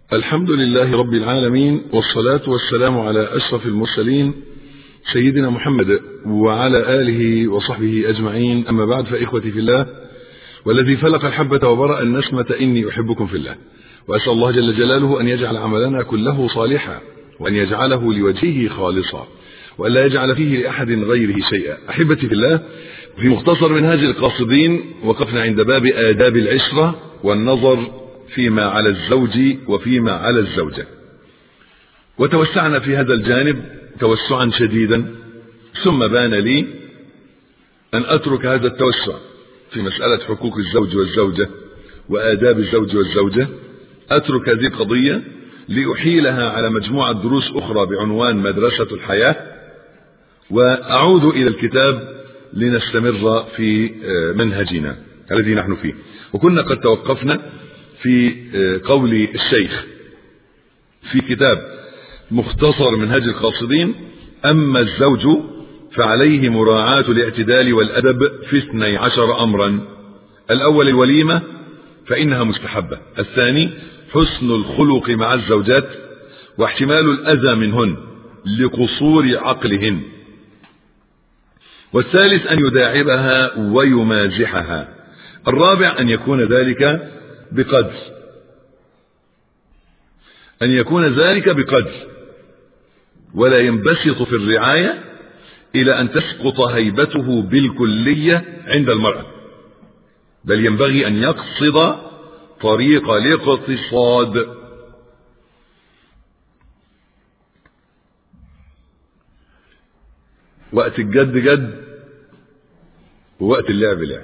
الحمد لله رب العالمين والصلاة والسلام على أشرف المرسلين سيدنا محمد وعلى آله وصحبه أجمعين أما بعد فإخوتي في الله والذي فلق الحبة وبرأ النسمة إني أحبكم في الله وأسأل الله جل جلاله أن يجعل عملنا كله صالحا وأن يجعله لوجهه خالصا وألا يجعل فيه لأحد غيره شيئا أحبتي في الله في مختصر منهاج القاصدين وقفنا عند باب آداب العشرة والنظر فيما على الزوج وفيما على الزوجة وتوسعنا في هذا الجانب توسعا شديدا ثم بان لي أن أترك هذا التوسع في مسألة حقوق الزوج والزوجة وآداب الزوج والزوجة أترك هذه القضية لأحيلها على مجموعة دروس أخرى بعنوان مدرسة الحياة وأعود إلى الكتاب لنستمر في منهجنا الذي نحن فيه وكنا قد توقفنا في قول الشيخ في كتاب مختصر منهج القاصدين أما الزوج فعليه مراعاة الاعتدال والأدب في اثني عشر أمرا الأول الوليمة فإنها مستحبة الثاني حسن الخلق مع الزوجات واحتمال الأذى منهن لقصور عقلهن والثالث أن يداعبها ويمازحها الرابع أن يكون ذلك بقدر أن يكون ذلك بقدر ولا ينبسط في الرعاية إلى أن تسقط هيبته بالكلية عند المرأة بل ينبغي أن يقصد طريق الاقتصاد وقت الجد جد ووقت اللعب لعب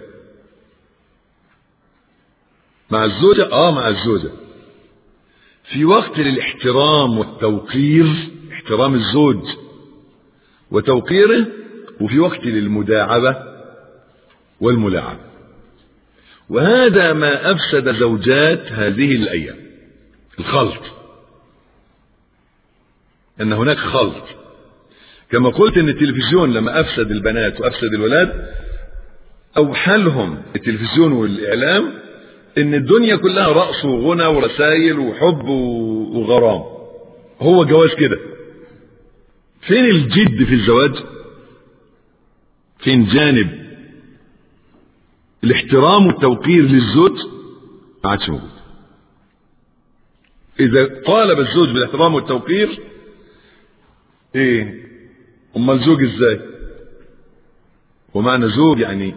مع الزوجة اه مع الزوجة في وقت للاحترام والتوقير احترام الزوج وتوقيره وفي وقت للمداعبة والملاعبة وهذا ما أفسد زوجات هذه الأيام الخلط أن هناك خلط كما قلت أن التلفزيون لما أفسد البنات وأفسد الولاد أوحلهم التلفزيون والإعلام ان الدنيا كلها رقص وغنى ورسائل وحب وغرام هو جواز كده فين الجد في الزواج فين جانب الاحترام والتوقير للزوج ما عادش موجود اذا طالب الزوج بالاحترام والتوقير ايه امال زوج ازاي ومعنى زوج يعني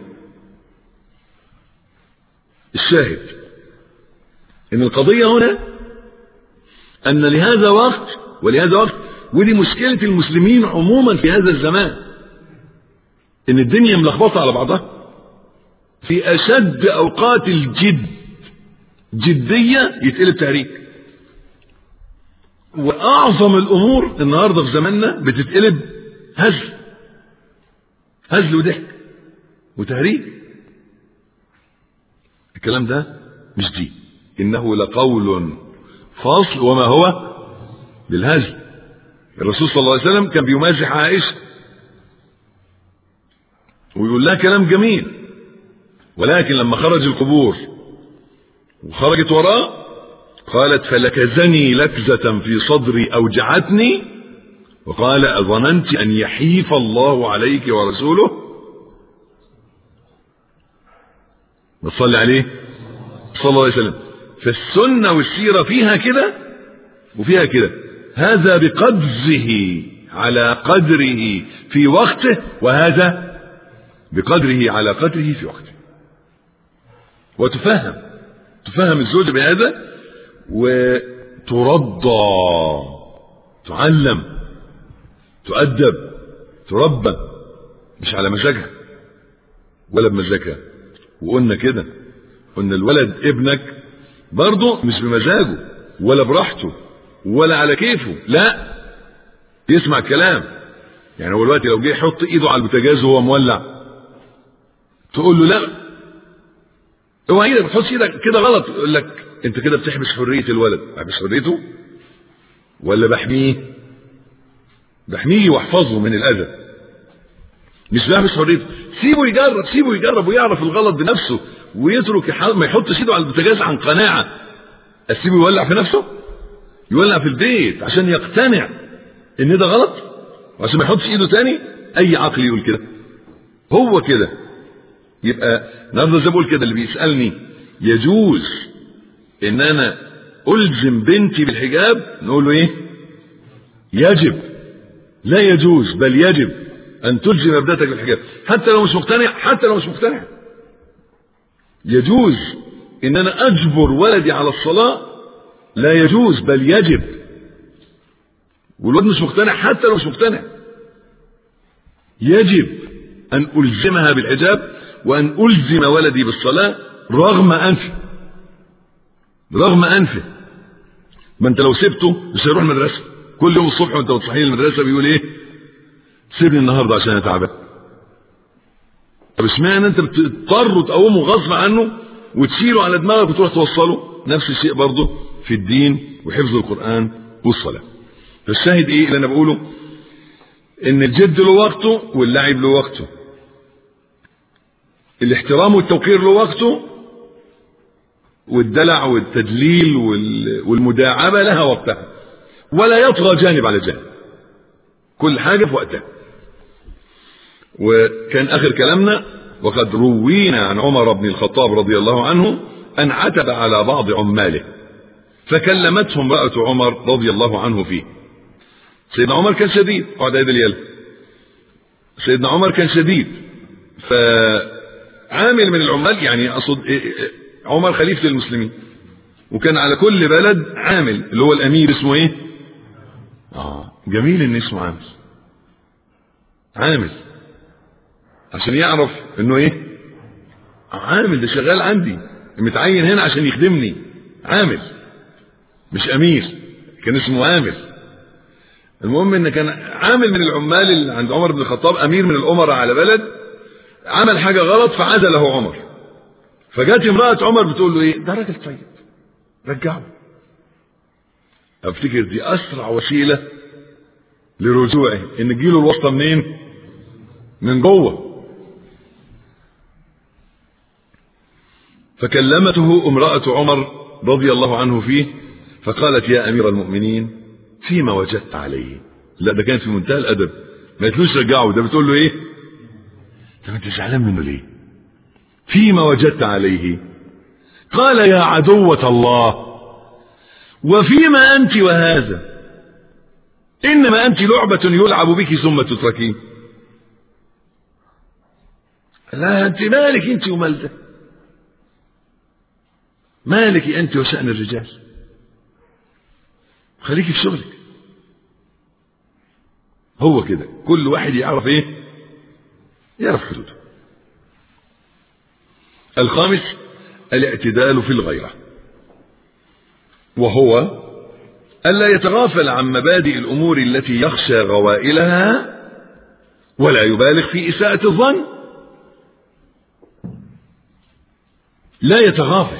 الشاهد ان القضية هنا ان لهذا وقت ولهذا وقت ودي مشكلة المسلمين عموما في هذا الزمان ان الدنيا ملخبطة على بعضها في اشد اوقات الجد جدية يتقلب تهريج واعظم الامور النهاردة في زماننا بتتقلب هزل هزل وضحك وتهريج الكلام ده مش دين إنه لقول فاصل وما هو بالهزل الرسول صلى الله عليه وسلم كان بيمازح عائشة ويقول لها كلام جميل ولكن لما خرج القبور وخرجت وراه قالت فلكزني لكزة في صدري أوجعتني وقال أظننت أن يحيف الله عليك ورسوله نصلي عليه صلى الله عليه وسلم فالسنة والسيرة فيها كده وفيها كده هذا بقدره على قدره في وقته وهذا بقدره على قدره في وقته وتفهم تفهم الزوج بهذا وترضى تعلم تؤدب تربى مش على مزاجها ولا بمزاجها وقلنا كده قلنا الولد ابنك برضه مش بمزاجه ولا براحته ولا على كيفه لا يسمع الكلام يعني هو دلوقتي لو جه يحط ايده على البوتاجاز وهو مولع تقول له لا اوعى ايدك ما تحطش ايدك كده غلط يقول لك انت كده بتحبس حريه الولد بحبس حريته ولا بحميه بحميه واحفظه من الاذى مش بحبس حريته سيبه يجرب سيبه يجرب ويعرف الغلط بنفسه ويترك ما يحطش ايده على البوتاجاز عن قناعه اسيبه يولع في نفسه يولع في البيت عشان يقتنع ان ده غلط وعشان ما يحطش ايده تاني اي عقل يقول كده هو كده يبقى النهارده زي ما بقول كده اللي بيسالني يجوز ان انا الزم بنتي بالحجاب نقول له ايه يجب لا يجوز بل يجب ان تلزم ابنتك بالحجاب حتى لو مش مقتنع حتى لو مش مقتنع يجوز ان انا اجبر ولدي على الصلاه لا يجوز بل يجب والواد مش مقتنع حتى لو مش مقتنع يجب ان الزمها بالحجاب وان الزم ولدي بالصلاه رغم انفه رغم انفه ما انت لو سبته مش هيروح المدرسه كل يوم الصبح وانت بتصحيه المدرسه بيقول ايه سيبني النهارده عشان انا تعبان طب اشمعنى انت بتضطر تقومه غصب عنه وتشيله على دماغك وتروح توصله نفس الشيء برضه في الدين وحفظ القران والصلاه فالشاهد ايه اللي انا بقوله ان الجد له وقته واللعب له وقته الاحترام والتوقير له وقته والدلع والتدليل والمداعبة لها وقتها ولا يطغى جانب على جانب كل حاجة في وقتها وكان آخر كلامنا وقد روينا عن عمر بن الخطاب رضي الله عنه أن عتب على بعض عماله فكلمته امرأة عمر رضي الله عنه فيه سيدنا عمر كان شديد اقعد عيد اليل سيدنا عمر كان شديد فعامل من العمال يعني اقصد عمر خليفة المسلمين وكان على كل بلد عامل اللي هو الامير اسمه ايه اه جميل ان اسمه عامل عامل عشان يعرف انه ايه عامل ده شغال عندي متعين هنا عشان يخدمني عامل مش امير كان اسمه عامل المهم ان كان عامل من العمال اللي عند عمر بن الخطاب امير من الامراء على بلد عمل حاجه غلط فعزله عمر فجت امراه عمر بتقول له ايه ده راجل طيب رجعه افتكر دي اسرع وسيله لرجوعه ان تجيله الواسطه منين من جوه فكلمته امراه عمر رضي الله عنه فيه فقالت يا امير المؤمنين فيما وجدت عليه لا ده كان في منتهى الادب ما قالتلوش رجعه ده بتقول له ايه طب انت زعلان منه ليه فيما وجدت عليه قال يا عدوة الله وفيما أنت وهذا إنما أنت لعبة يلعب بك ثم تتركين لا أنت مالك أنت ومال ده مالك أنت وشأن الرجال خليكي في شغلك هو كده كل واحد يعرف ايه يعرف حدوده الخامس الاعتدال في الغيرة وهو ألا يتغافل عن مبادئ الأمور التي يخشى غوائلها ولا يبالغ في إساءة الظن لا يتغافل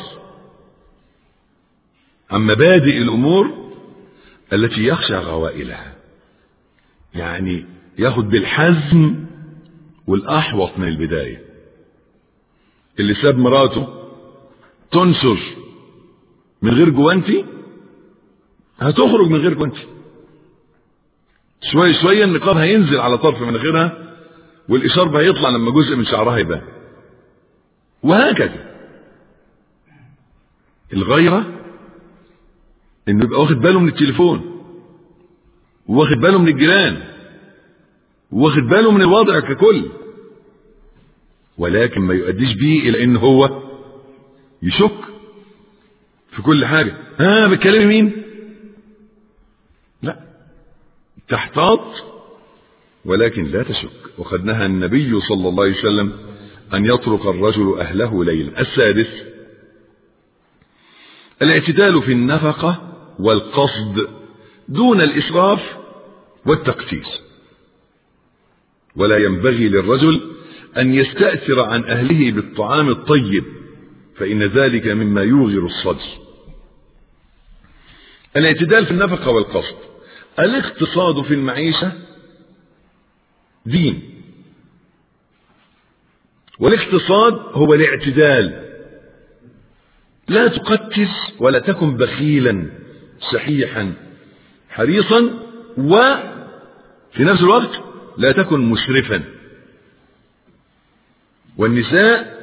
عن مبادئ الأمور التي يخشى غوائلها يعني ياخد بالحزم والأحوط من البداية اللي ساب مراته تنشر من غير جوانتي هتخرج من غير جوانتي شوية شوية النقاب هينزل على طرف مناخيرها والإشارب هيطلع لما جزء من شعرها يبان وهكذا الغيرة انه يبقى واخد باله من التليفون واخد باله من الجيران واخد باله من الوضع ككل ولكن ما يؤديش بيه الى ان هو يشك في كل حاجة ها بتكلمي مين لا تحتاط ولكن لا تشك وقد نهى النبي صلى الله عليه وسلم أن يترك الرجل أهله ليلا السادس الاعتدال في النفقة والقصد دون الإسراف والتقتير ولا ينبغي للرجل أن يستأثر عن أهله بالطعام الطيب فإن ذلك مما يوغر الصدر الاعتدال في النفقة والقصد الاقتصاد في المعيشة دين والاقتصاد هو الاعتدال لا تقتز ولا تكن بخيلا شحيحا حريصا وفي نفس الوقت لا تكن مسرفا والنساء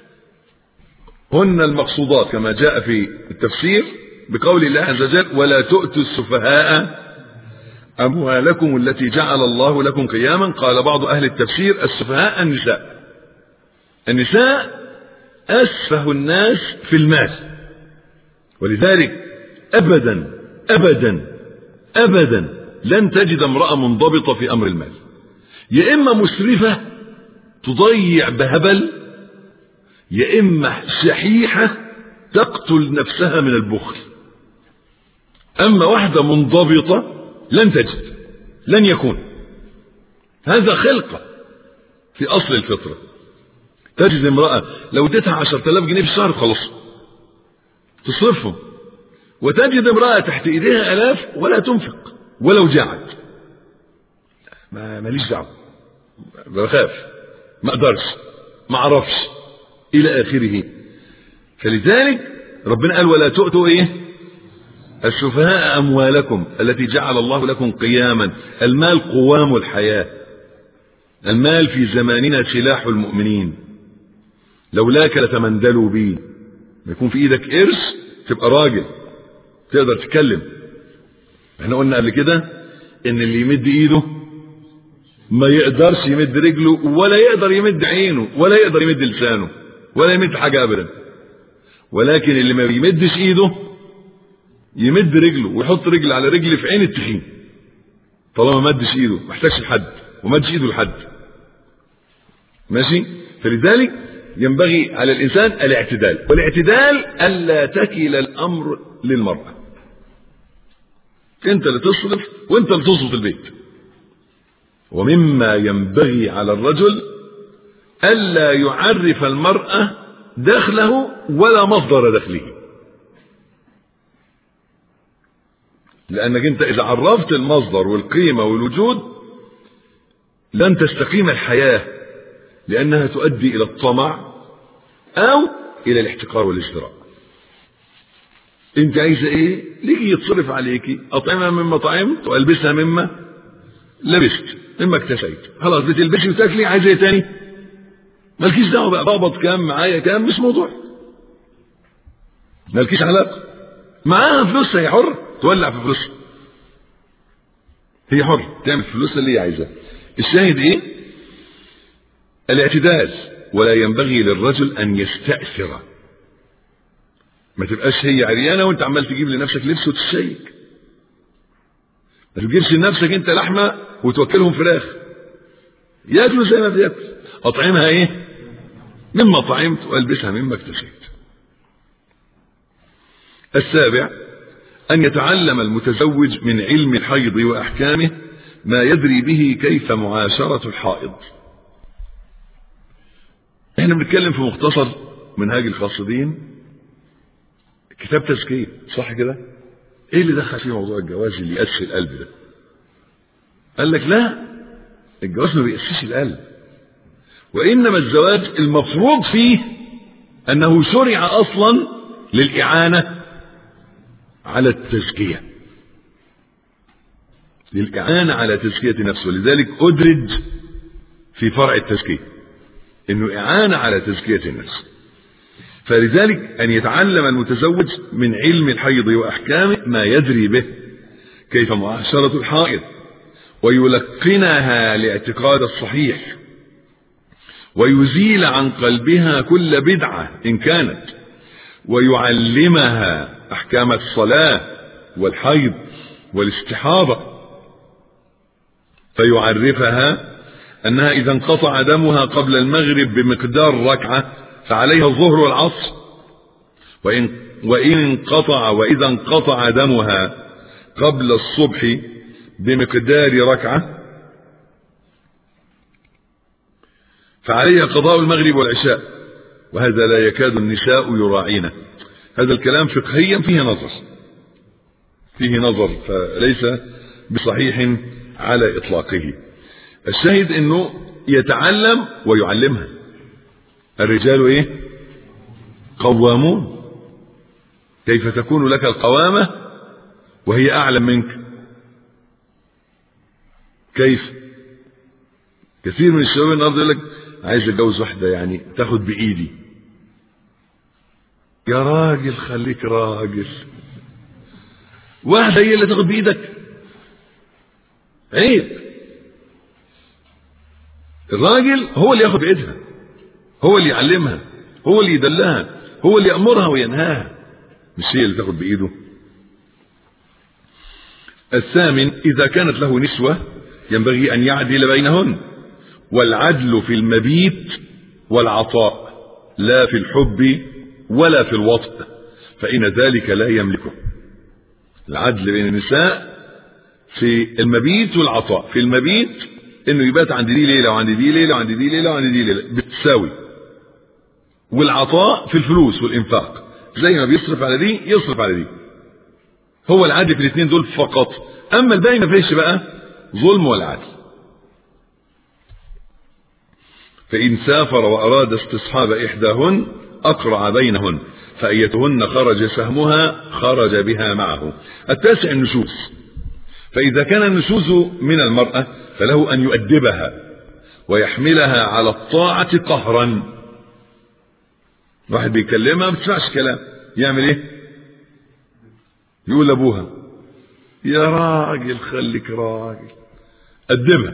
هن المقصودات كما جاء في التفسير بقول الله عز وجل ولا تؤتوا السفهاء أموالكم التي جعل الله لكم قياما قال بعض أهل التفسير السفهاء النساء النساء أسفه الناس في المال ولذلك أبدا أبدا أبدا لن تجد امرأة منضبطة في أمر المال يا إما مسرفة تضيع بهبل يا إما شحيحة تقتل نفسها من البخل أما واحدة منضبطة لن تجد لن يكون هذا خلقة في أصل الفطرة تجد امرأة لو اديتها عشرة آلاف جنيه في الشهر خلاص تصرفهم وتجد امرأة تحت ايديها الاف ولا تنفق ولو جاعت ما ماليش دعوة بخاف ما اقدرش ما اعرفش الى اخره فلذلك ربنا قال ولا تؤتوا ايه السفهاء اموالكم التي جعل الله لكم قياما المال قوام الحياة المال في زماننا سلاح المؤمنين لولاك لتمندلوا بيه ما يكون في ايدك قرش تبقى راجل تقدر تتكلم احنا قلنا قبل كده ان اللي يمد ايده ما يقدرش يمد رجله ولا يقدر يمد عينه ولا يقدر يمد لسانه ولا يمد حاجة ابدا ولكن اللي ما بيمدش ايده يمد رجله ويحط رجل على رجل في عين التخين طالما ما مدش ايده ما احتاجش لحد وما مدش ايده لحد ماشي فلذلك ينبغي على الانسان الاعتدال والاعتدال الا تكل الامر للمرأة انت اللي تصرف وانت اللي تصرف البيت ومما ينبغي على الرجل الا يعرف المرأة دخله ولا مصدر دخله لانك انت اذا عرفت المصدر والقيمة والوجود لن تستقيم الحياة لانها تؤدي الى الطمع او الى الاحتقار والازدراء انت عايزه ايه ليكي يتصرف عليكي اطعمها مما طعمت والبسها مما لبست مما اكتسيت خلاص بتلبسي وتاكلي عايزه ايه تاني مالكيش دعوه بقى بقبض كام معايا كام مش موضوع مالكيش علاقه معاها فلوسها هي حر تولع في فلوسها هي حر تعمل فلوسها اللي هي عايزاه الشاهد ايه الاعتدال ولا ينبغي للرجل ان يستأثر ما تبقاش هي عريانة وانت عمال تجيب لنفسك لبس وتشيك ما تجيبش لنفسك انت لحمة وتوكلهم فراخ ياكلوا زي ما بياكل اطعمها ايه مما طعمت والبسها مما اكتسيت السابع ان يتعلم المتزوج من علم الحيض واحكامه ما يدري به كيف معاشرة الحائض احنا بنتكلم في مختصر منهاج القاصدين كتاب تزكية صح كده ايه اللي دخل فيه موضوع الجواز اللي يأسس القلب ده قال لك لا الجواز ما بيأسسش القلب وإنما الزواج المفروض فيه أنه شرع أصلا للإعانة على التزكية للإعانة على تزكية نفسه لذلك أدرج في فرع التزكية إنه إعانة على تزكية النفس فلذلك أن يتعلم المتزوج من علم الحيض وأحكامه ما يدري به كيف معاشرة الحائض ويلقنها الاعتقاد الصحيح ويزيل عن قلبها كل بدعة إن كانت ويعلمها أحكام الصلاة والحيض والاستحاضة فيعرفها أنها إذا انقطع دمها قبل المغرب بمقدار ركعة فعليها الظهر والعصر وإن, وإن انقطع وإذا انقطع دمها قبل الصبح بمقدار ركعة فعليها قضاء المغرب والعشاء وهذا لا يكاد النساء يراعينه هذا الكلام فقهيا فيه نظر فيه نظر فليس بصحيح على إطلاقه الشاهد انه يتعلم ويعلمها الرجال ايه قوامون كيف تكون لك القوامة وهي أعلم منك كيف كثير من الشباب النهارده يقول لك عايز اتجوز واحده يعني تاخد بايدي يا راجل خليك راجل واحده هي اللي تاخد بايدك عيب الراجل هو اللي ياخد بايدها هو اللي يعلمها هو اللي يدلها هو اللي يامرها وينهاها مش هي اللي تاخد بايده الثامن اذا كانت له نسوه ينبغي ان يعدل بينهن والعدل في المبيت والعطاء لا في الحب ولا في الوطء فإن ذلك لا يملكه العدل بين النساء في المبيت والعطاء في المبيت انه يبات عند دي ليله وعند دي ليله وعند دي ليله وعند دي ليله بتساوي والعطاء في الفلوس والانفاق زي ما بيصرف على دي يصرف على دي هو العدل في الاثنين دول فقط اما الباقي ما فيش بقى ظلم ولا عدل فإن سافر وأراد استصحاب إحداهن أقرع بينهن فأيتهن خرج سهمها خرج بها معه التاسع النشوز فإذا كان النشوز من المرأة فله أن يؤدبها ويحملها على الطاعة قهرا واحد بيكلمها ما بتسمعش كلام يعمل ايه يقول لابوها يا راجل خليك راجل أدبها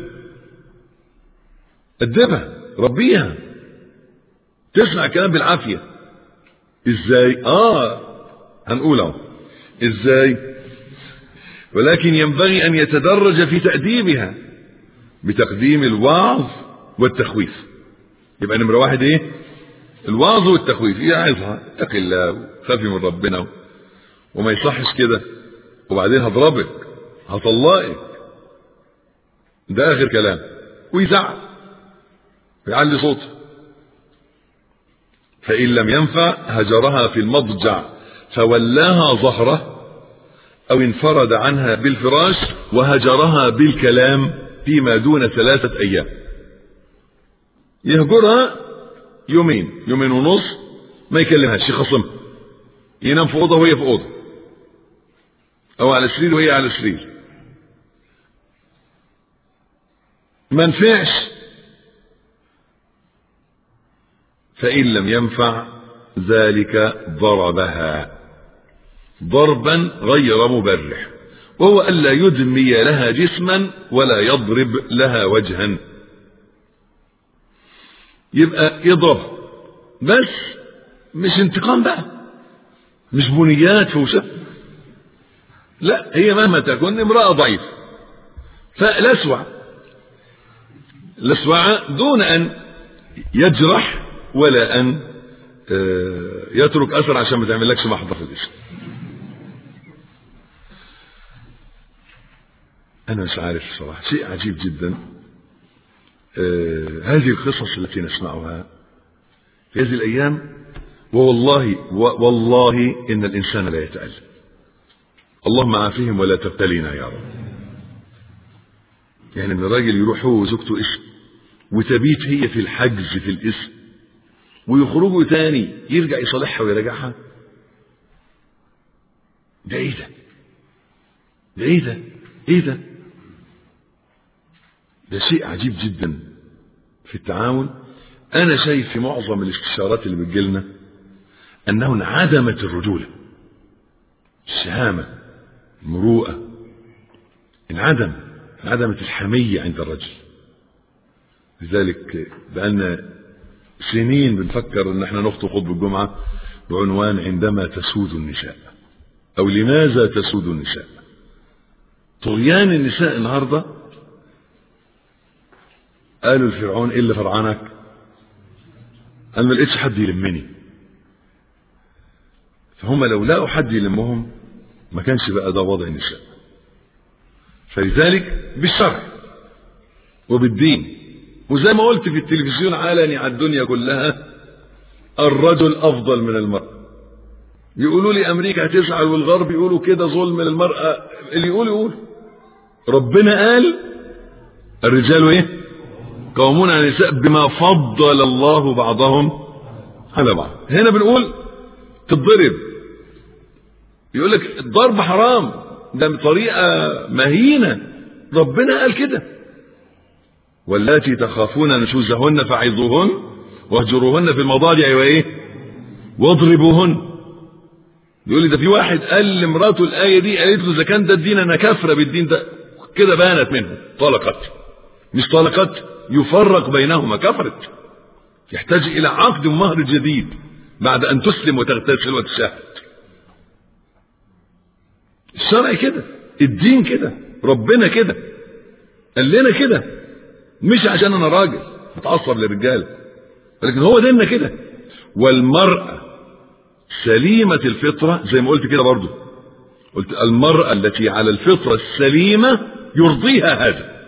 أدبها ربيها تسمع كلام بالعافية ازاي اه هنقول اهو ازاي ولكن ينبغي ان يتدرج في تأديبها بتقديم الوعظ والتخويف يبقى نمرة واحد ايه الوعظ والتخويف يعظها اتق الله خافي من ربنا وما يصحش كده وبعدين هضربك هطلقك ده اخر كلام ويزعق ويعلي صوته فإن لم ينفع هجرها في المضجع فولاها ظهره أو انفرد عنها بالفراش وهجرها بالكلام فيما دون ثلاثة أيام يهجرها يومين يومين ونص ما يكلمهاش يخصمها ينام في أوضة وهي في أوضة أو على سرير وهي على سرير ما نفعش فإن لم ينفع ذلك ضربها ضربا غير مبرح وهو ألا يدمي لها جسما ولا يضرب لها وجها يبقى يضرب بس مش انتقام بقى مش بنيات فوشة لا هي مهما تكون امرأة ضعيفة فلسوع لسوع دون أن يجرح ولا أن يترك أثر عشان ما تعملكش محضر في الاسم أنا مش عارف صراحة شيء عجيب جدا هذه القصص التي نسمعها في هذه الأيام ووالله والله إن الإنسان لا يتألم اللهم عافهم ولا تبتلينا يا رب يعني من الراجل يروح هو وزوجته اسم وتبيت هي في الحجز في الاسم ويخرجوا تاني يرجع يصالحها ويراجعها ده ايه ده ده ايه ده ايه ده ده شيء عجيب جدا في التعامل انا شايف في معظم الاستشارات اللي بتجيلنا انه انعدمت الرجوله الشهامه المروءه انعدم انعدمت الحميه عند الرجل لذلك بقالنا سنين بنفكر ان احنا نخطب خطبه الجمعه بعنوان عندما تسود النساء او لماذا تسود النساء طغيان النساء النهارده قالوا لفرعون ايه اللي فرعنك انا ما لقيتش حد يلمني فهم لو لقوا حد يلمهم ما كانش بقى ده وضع النساء فلذلك بالشرع وبالدين وزي ما قلت في التلفزيون علني على الدنيا كلها الرجل افضل من المرأة يقولوا لي امريكا هتزعل والغرب يقولوا كده ظلم للمرأة اللي يقول يقول ربنا قال الرجال ايه قوامون على النساء بما فضل الله بعضهم على بعض هنا بنقول تتضرب يقول لك الضرب حرام ده بطريقة مهينة ربنا قال كده واللاتي تخافون نشوزهن فعظوهن واهجروهن في المضاجع وايه واضربوهن يقول لي ده في واحد قال لمراته الآية دي قالت له إذا كان ده الدين أنا كافرة بالدين ده كده بانت منه طلقت مش طلقت يفرق بينهما كفرت يحتاج إلى عقد ومهر جديد بعد أن تسلم وتغتسل وتشاهد الشرع كده الدين كده ربنا كده قال لنا كده مش عشان انا راجل متعصب للرجاله ولكن هو ديننا كده والمرأة سليمة الفطرة زي ما قلت كده برضو قلت المرأة التي على الفطرة السليمة يرضيها هذا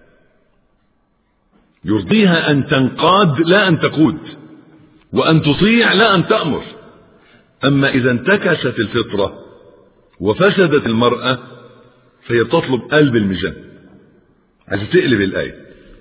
يرضيها أن تنقاد لا أن تقود وأن تطيع لا أن تأمر أما إذا انتكست الفطرة وفسدت المرأة فهي بتطلب قلب الميزان عايزة تقلب الآية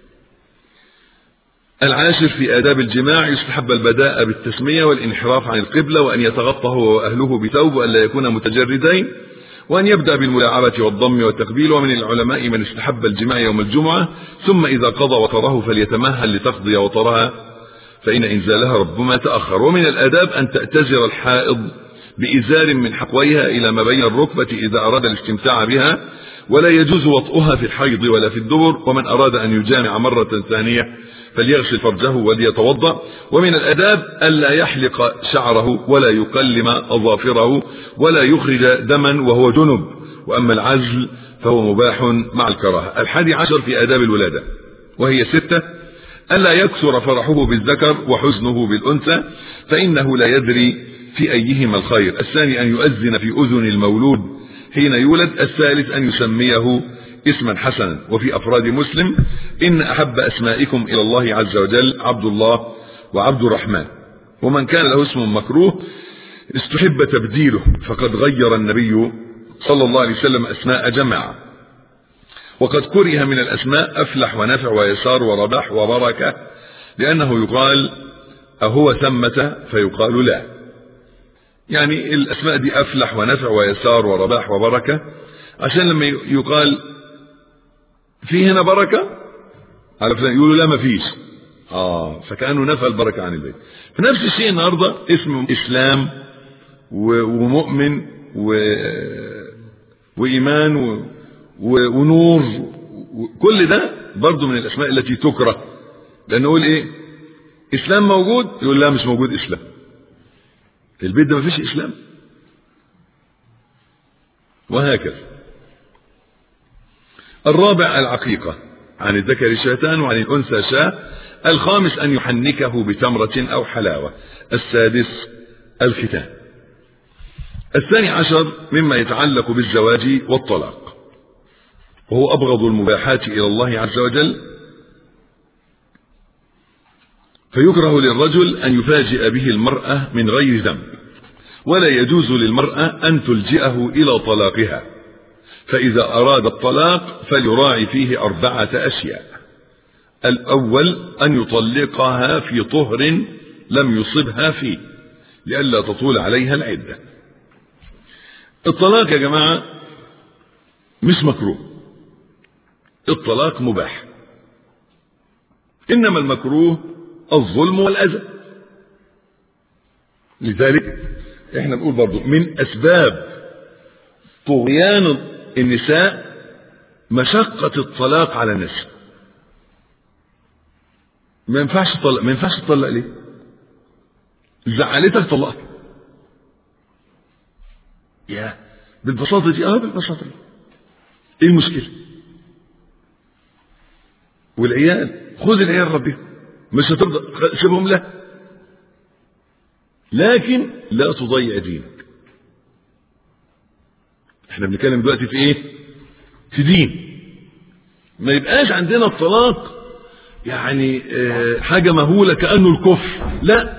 العاشر في آداب الجماع يستحب البداء بالتسمية والانحراف عن القبلة وأن يتغطى هو وأهله بثوب وأن لا يكون متجردين وأن يبدأ بالملاعبة والضم والتقبيل ومن العلماء من استحب الجماع يوم الجمعة ثم إذا قضى وطره فليتمهل لتقضي وطرها فإن إنزالها ربما تأخر ومن الآداب أن تأتزر الحائض بإزار من حقويها إلى ما بين الركبة إذا أراد الاستمتاع بها ولا يجوز وطئها في الحيض ولا في الدبر ومن أراد أن يجامع مرة ثانية فليغسل فرجه وليتوضا ومن الاداب الا يحلق شعره ولا يقلم اظافره ولا يخرج دما وهو جنب واما العزل فهو مباح مع الكراهه الحادي عشر في اداب الولاده وهي سته الا يكثر فرحه بالذكر وحزنه بالانثى فانه لا يدري في ايهما الخير الثاني ان يؤذن في اذن المولود حين يولد الثالث ان يسميه اسما حسنا وفي افراد مسلم ان احب اسمائكم الى الله عز وجل عبد الله وعبد الرحمن ومن كان له اسم مكروه استحب تبديله فقد غير النبي صلى الله عليه وسلم اسماء جماعه وقد كره من الاسماء افلح ونافع ويسار ورباح وبركه لانه يقال اهو ثمه فيقال لا يعني الاسماء دي افلح ونافع ويسار ورباح وبركه عشان لما يقال في هنا بركة على فلان يقولوا لا ما فيش اه فكأنه نفى البركة عن البيت فنفس الشيء النهاردة اسم اسلام ومؤمن و... وإيمان و... و... ونور كل ده برضه من الأسماء التي تكره لأنه يقول إيه إسلام موجود يقول لا مش موجود إسلام البيت ده ما فيش إسلام وهكذا الرابع العقيقة عن الذكر شاتان وعن الأنثى شاة الخامس أن يحنكه بتمرة أو حلاوة السادس الختان الثاني عشر مما يتعلق بالزواج والطلاق وهو أبغض المباحات إلى الله عز وجل فيكره للرجل أن يفاجئ به المرأة من غير ذنب ولا يجوز للمرأة أن تلجئه إلى طلاقها فإذا أراد الطلاق فليراعي فيه أربعة أشياء الأول أن يطلقها في طهر لم يصبها فيه لئلا تطول عليها العدة الطلاق يا جماعة مش مكروه الطلاق مباح إنما المكروه الظلم والأذى لذلك احنا نقول برضو من أسباب طغيان النساء مشقة الطلاق على النساء ما ينفعش تطلق ما ينفعش تطلق ليه زعلتك طلقت يا بالبساطة دي اه بالبساطة دي ايه المشكلة والعيال خذ العيال ربيهم مش هترضى سيبهم له لكن لا تضيع دينك احنا بنتكلم دلوقتي في ايه في دين ما يبقاش عندنا الطلاق يعني اه حاجة مهولة كأنه الكفر لا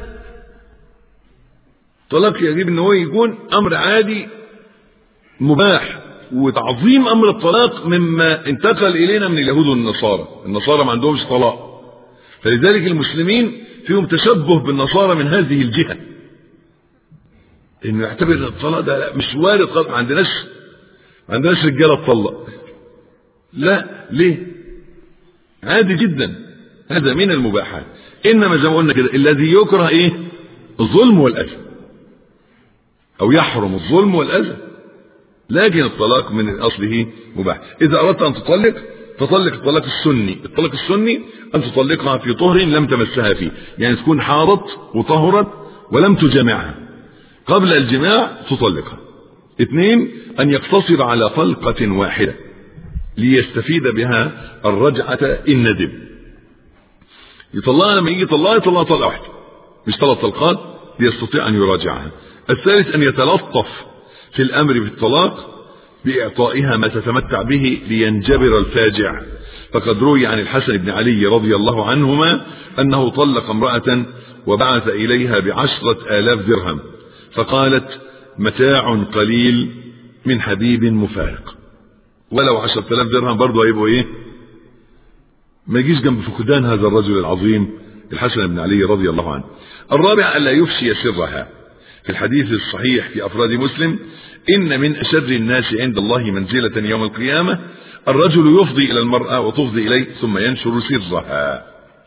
الطلاق يجب ان هو يكون امر عادي مباح وتعظيم امر الطلاق مما انتقل الينا من اليهود والنصارى النصارى ما عندهمش طلاق فلذلك المسلمين فيهم تشبه بالنصارى من هذه الجهة انه يعتبر الطلاق ده لا مش وارد خالص ما عندناش ما عندناش رجاله تطلق لا ليه عادي جدا هذا من المباحات انما زي ما قلنا كده الذي يكره ايه الظلم والاذى او يحرم الظلم والاذى لكن الطلاق من اصله مباح اذا اردت ان تطلق فطلق الطلاق السني الطلاق السني ان تطلقها في طهر لم تمسها فيه يعني تكون حاضت وطهرت ولم تجامعها قبل الجماع تطلقها اثنين ان يقتصر على طلقة واحدة ليستفيد بها الرجعة إن ندم يطلعها لما يجي يطلعها يطلعها طلقة واحدة مش ثلاث طلقات ليستطيع أن يراجعها الثالث أن يتلطف في الأمر بالطلاق بإعطائها ما تتمتع به لينجبر الفاجع فقد روي عن الحسن بن علي رضي الله عنهما أنه طلق امرأة وبعث إليها بعشرة آلاف درهم فقالت متاع قليل من حبيب مفارق ولو عشرة آلاف درهم برضه هيبقوا ايه ما يجيش جنب فقدان هذا الرجل العظيم الحسن بن علي رضي الله عنه الرابع ألا يفشي سرها في الحديث الصحيح في أفراد مسلم إن من أشر الناس عند الله منزلة يوم القيامة الرجل يفضي إلى المرأة وتفضي إليه ثم ينشر سرها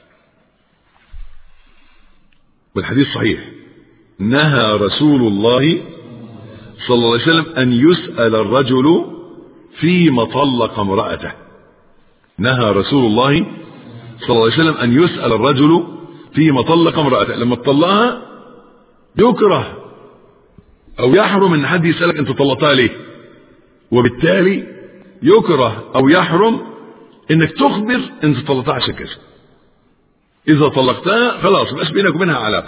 والحديث صحيح نهى رسول الله صلى الله عليه وسلم أن يسأل الرجل فيما طلق امرأته نهى رسول الله صلى الله عليه وسلم أن يسأل الرجل فيما طلق امرأته لما تطلقها يكره أو يحرم أن حد يسألك أنت طلقتها ليه وبالتالي يكره أو يحرم أنك تخبر أنت طلقتها عشان كذا إذا طلقتها خلاص مش بينك وبينها علاقة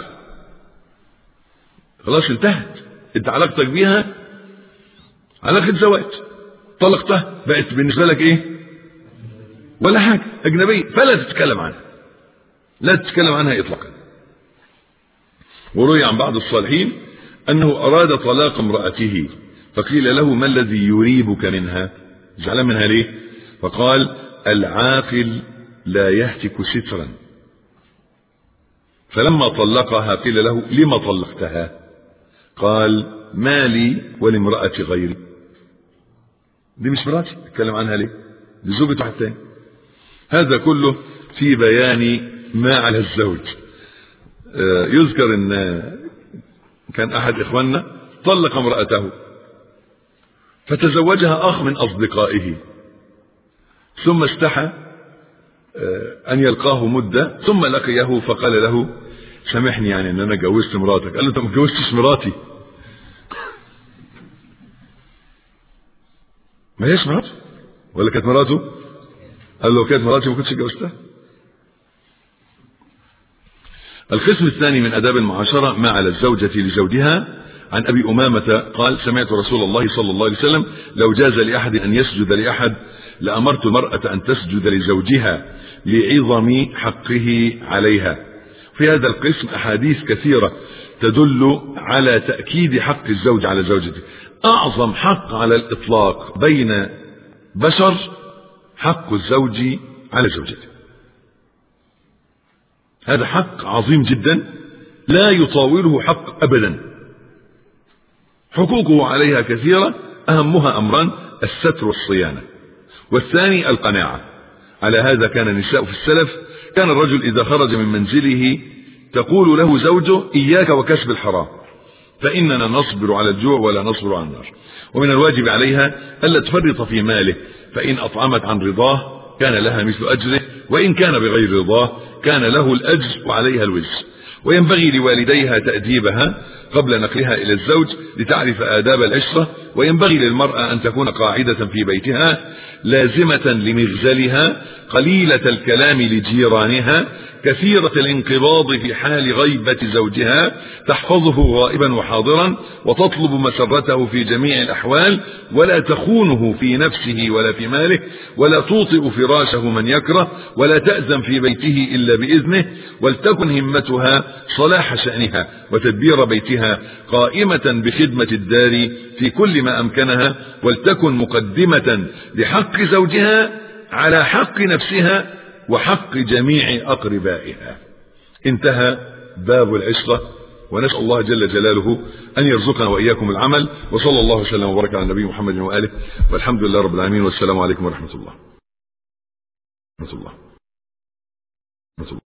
خلاص انتهت انت علاقتك بيها علاقة زواج طلقتها بقت بالنسبة لك ايه ولا حاجة اجنبية فلا تتكلم عنها لا تتكلم عنها اطلاقا وروي عن بعض الصالحين انه اراد طلاق امرأته فقيل له ما الذي يريبك منها زعلان منها ليه فقال العاقل لا يهتك سترا فلما طلقها قيل له لما طلقتها قال ما لي ولامرأة غيري دي مش مراتي اتكلم عنها ليه دي زوجة واحد تاني هذا كله في بيان ما على الزوج آه يذكر ان كان احد اخواننا طلق امرأته فتزوجها اخ من اصدقائه ثم استحى ان يلقاه مدة ثم لقيه فقال له سامحني يعني ان انا جوزت مراتك قال له انت ما جوزتش مراتي ما هيش مراته ولا كانت مراته قال له كانت مراتي ما كنتش جوزتها القسم الثاني من اداب المعاشرة ما على الزوجة لزوجها عن ابي امامة قال سمعت رسول الله صلى الله عليه وسلم لو جاز لاحد ان يسجد لاحد لامرت المرأة ان تسجد لزوجها لعظم حقه عليها في هذا القسم احاديث كثيرة تدل على تأكيد حق الزوج على زوجته اعظم حق على الاطلاق بين بشر حق الزوج على زوجته هذا حق عظيم جدا لا يطاوله حق ابدا حقوقه عليها كثيرة اهمها امران الستر والصيانة والثاني القناعة على هذا كان النساء في السلف كان الرجل اذا خرج من منزله تقول له زوجه اياك وكسب الحرام فإننا نصبر على الجوع ولا نصبر على النار ومن الواجب عليها ألا تفرط في ماله فإن أطعمت عن رضاه كان لها مثل أجره وإن كان بغير رضاه كان له الأجر وعليها الوزر وينبغي لوالديها تأديبها قبل نقلها إلى الزوج لتعرف آداب العشرة وينبغي للمرأة أن تكون قاعدة في بيتها لازمة لمغزلها قليلة الكلام لجيرانها كثيرة الانقباض في حال غيبة زوجها تحفظه غائبا وحاضرا وتطلب مسرته في جميع الأحوال ولا تخونه في نفسه ولا في ماله ولا توطئ فراشه من يكره ولا تأذن في بيته إلا بإذنه ولتكن همتها صلاح شأنها وتدبير بيتها قائمة بخدمة الدار في كل ما أمكنها ولتكن مقدمة لحق زوجها على حق نفسها وحق جميع أقربائها انتهى باب العشرة ونسأل الله جل جلاله أن يرزقنا وإياكم العمل وصلى الله وسلم وبارك على النبي محمد وآله والحمد لله رب العالمين والسلام عليكم ورحمة الله ورحمة الله ورحمة الله